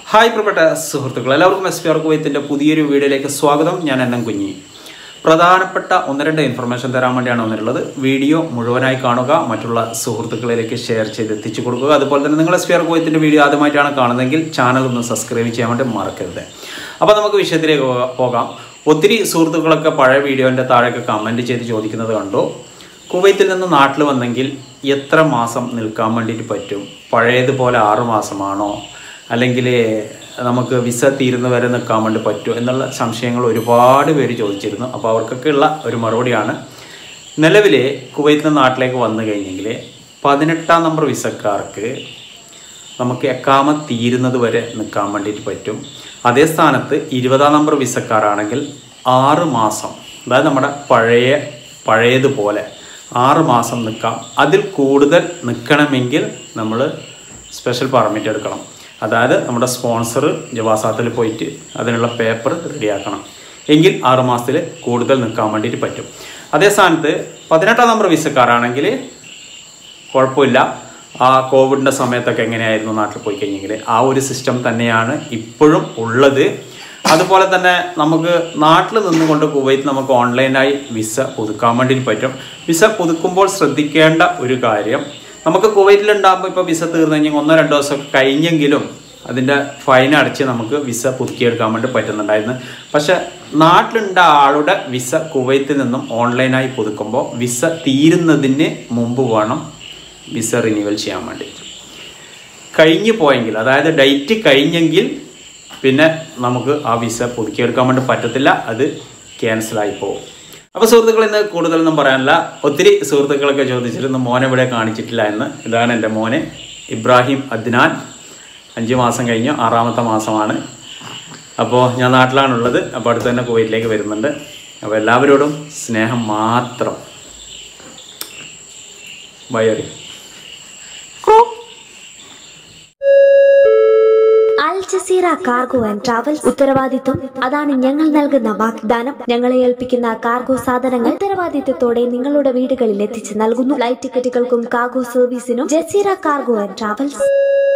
hi പ്രിയപ്പെട്ട സുഹൃത്തുക്കൾ എല്ലാവർക്കും എസ് പി ആർ കുവൈത്തിൻ്റെ പുതിയൊരു വീഡിയോയിലേക്ക് സ്വാഗതം ഞാൻ എന്നും കുഞ്ഞി പ്രധാനപ്പെട്ട ഒന്ന് രണ്ട് ഇൻഫർമേഷൻ തരാൻ വേണ്ടിയാണ് വന്നിട്ടുള്ളത് വീഡിയോ മുഴുവനായി കാണുക മറ്റുള്ള സുഹൃത്തുക്കളിലേക്ക് ഷെയർ ചെയ്ത് എത്തിച്ചു കൊടുക്കുക അതുപോലെ തന്നെ നിങ്ങൾ എസ് പി ആർ കുവൈത്തിൻ്റെ വീഡിയോ ആദ്യമായിട്ടാണ് കാണുന്നതെങ്കിൽ ചാനൽ ഒന്ന് സബ്സ്ക്രൈബ് ചെയ്യാൻ വേണ്ടി മറക്കരുത് അപ്പോൾ നമുക്ക് വിഷയത്തിലേക്ക് പോകാം- പോകാം ഒത്തിരി സുഹൃത്തുക്കളൊക്കെ പഴയ വീഡിയോൻ്റെ താഴെയൊക്കെ കമൻറ്റ് ചെയ്ത് ചോദിക്കുന്നത് കണ്ടു കുവൈത്തിൽ നിന്ന് നാട്ടിൽ വന്നെങ്കിൽ എത്ര മാസം നിൽക്കാൻ വേണ്ടിയിട്ട് പറ്റും പഴയതുപോലെ ആറു മാസമാണോ അല്ലെങ്കിൽ നമുക്ക് വിസ തീരുന്ന വരെ നിൽക്കാൻ വേണ്ടി പറ്റുമോ എന്നുള്ള സംശയങ്ങൾ ഒരുപാട് പേര് ചോദിച്ചിരുന്നു അപ്പോൾ അവർക്കൊക്കെ ഉള്ള ഒരു മറുപടിയാണ് നിലവിൽ കുവൈത്തിൽ നിന്ന് നാട്ടിലേക്ക് വന്നു കഴിഞ്ഞെങ്കിൽ പതിനെട്ടാം നമ്പർ വിസക്കാർക്ക് നമുക്ക് എക്കാമ തീരുന്നത് വരെ നിൽക്കാൻ വേണ്ടിയിട്ട് പറ്റും അതേ സ്ഥാനത്ത് ഇരുപതാം നമ്പർ വിസക്കാരാണെങ്കിൽ ആറ് മാസം അതായത് നമ്മുടെ പഴയ പഴയതുപോലെ ആറ് മാസം നിൽക്കാം അതിൽ കൂടുതൽ നിൽക്കണമെങ്കിൽ നമ്മൾ സ്പെഷ്യൽ പെർമിറ്റ് എടുക്കണം അതായത് നമ്മുടെ സ്പോൺസർ ജവാസാത്തിൽ പോയിട്ട് അതിനുള്ള പേപ്പർ റെഡിയാക്കണം എങ്കിൽ ആറ് മാസത്തിൽ കൂടുതൽ നിൽക്കാൻ വേണ്ടിയിട്ട് പറ്റും അതേ സ്ഥാനത്ത് പതിനെട്ടാം നമ്പർ വിസക്കാരാണെങ്കിൽ കുഴപ്പമില്ല ആ കോവിഡിൻ്റെ സമയത്തൊക്കെ എങ്ങനെയായിരുന്നു നാട്ടിൽ പോയി കഴിഞ്ഞെങ്കിൽ ആ ഒരു സിസ്റ്റം തന്നെയാണ് ഇപ്പോഴും ഉള്ളത് അതുപോലെ തന്നെ നമുക്ക് നാട്ടിൽ നിന്നുകൊണ്ട് കുവൈത്ത് നമുക്ക് ഓൺലൈനായി വിസ പുതുക്കാൻ വേണ്ടി പറ്റും വിസ പുതുക്കുമ്പോൾ ശ്രദ്ധിക്കേണ്ട ഒരു കാര്യം നമുക്ക് കുവൈറ്റിലുണ്ടാകുമ്പോൾ ഇപ്പോൾ വിസ തീർന്നു കഴിഞ്ഞാൽ ഒന്നോ രണ്ടോ ദിവസം കഴിഞ്ഞെങ്കിലും അതിൻ്റെ ഫൈൻ അടച്ച് നമുക്ക് വിസ പുതുക്കിയെടുക്കാൻ വേണ്ടി പറ്റുന്നുണ്ടായിരുന്നു പക്ഷെ നാട്ടിലുണ്ട ആളുടെ വിസ കുവൈത്തിൽ നിന്നും ഓൺലൈനായി പുതുക്കുമ്പോൾ വിസ തീരുന്നതിന് മുമ്പ് വേണം വിസ റിന്യൂവൽ ചെയ്യാൻ വേണ്ടിയിട്ട് കഴിഞ്ഞു പോയെങ്കിൽ അതായത് ഡേറ്റ് കഴിഞ്ഞെങ്കിൽ പിന്നെ നമുക്ക് ആ വിസ പുതുക്കിയെടുക്കാൻ വേണ്ടി പറ്റത്തില്ല അത് ക്യാൻസലായി പോകും അപ്പോൾ സുഹൃത്തുക്കൾ ഇന്ന് കൂടുതലൊന്നും പറയാനില്ല ഒത്തിരി സുഹൃത്തുക്കളൊക്കെ ചോദിച്ചിരുന്നു മോനെ ഇവിടെ കാണിച്ചിട്ടില്ല എന്ന് ഇതാണ് എൻ്റെ മോനെ ഇബ്രാഹിം അദ്നാൻ അഞ്ച് മാസം കഴിഞ്ഞു ആറാമത്തെ മാസമാണ് അപ്പോൾ ഞാൻ നാട്ടിലാണുള്ളത് അപ്പോൾ അടുത്ത് തന്നെ കുവൈറ്റിലേക്ക് വരുന്നുണ്ട് അപ്പോൾ എല്ലാവരോടും സ്നേഹം മാത്രം bye Al Jazeera cargo and travels ഉത്തരവാദിത്വം അതാണ് ഞങ്ങൾ നൽകുന്ന വാഗ്ദാനം ഞങ്ങളെ ഏൽപ്പിക്കുന്ന കാർഗോ സാധനങ്ങൾ ഉത്തരവാദിത്വത്തോടെ നിങ്ങളുടെ വീടുകളിൽ എത്തിച്ചു നൽകുന്നു ഫ്ലൈറ്റ് ടിക്കറ്റുകൾക്കും കാർഗോ സർവീസിനും ജസീറ കാർഗോ ആൻഡ് ട്രാവൽസ്